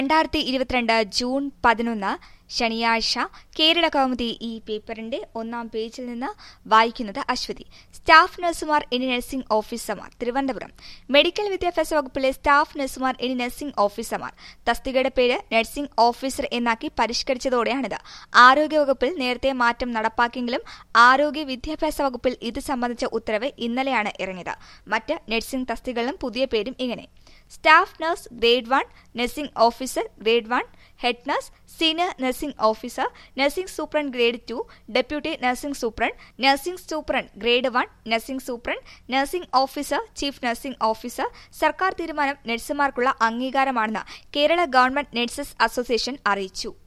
രണ്ടായിരത്തി ഇരുപത്തിരണ്ട് ജൂൺ പതിനൊന്ന് ശനിയാഴ്ച കേരള കൗമുദി ഈ പേപ്പറിന്റെ ഒന്നാം പേജിൽ നിന്ന് വായിക്കുന്നത് അശ്വതി സ്റ്റാഫ് നഴ്സുമാർ ഇനി നഴ്സിംഗ് ഓഫീസർമാർ തിരുവനന്തപുരം മെഡിക്കൽ വിദ്യാഭ്യാസ വകുപ്പിലെ സ്റ്റാഫ് നഴ്സുമാർ ഇനി നഴ്സിംഗ് ഓഫീസർമാർ തസ്തികയുടെ പേര് നഴ്സിംഗ് ഓഫീസർ എന്നാക്കി പരിഷ്കരിച്ചതോടെയാണിത് ആരോഗ്യവകുപ്പിൽ നേരത്തെ മാറ്റം നടപ്പാക്കിയെങ്കിലും ആരോഗ്യ വിദ്യാഭ്യാസ വകുപ്പിൽ ഇത് സംബന്ധിച്ച ഉത്തരവ് ഇന്നലെയാണ് ഇറങ്ങിയത് മറ്റ് നഴ്സിംഗ് തസ്തികകളിലും പുതിയ പേരും ഇങ്ങനെ staff nurse grade one nursing officer grade one head nurse senior nursing officer nursing superintendent grade two deputy nursing superintendent nursing superintendent grade one nursing superintendent nursing officer chief nursing officer സർക്കാർ തീരുമാനം നഴ്സുമാർക്കുള്ള അംഗീകാരമാണെന്ന് Kerala government nurses association അറിയിച്ചു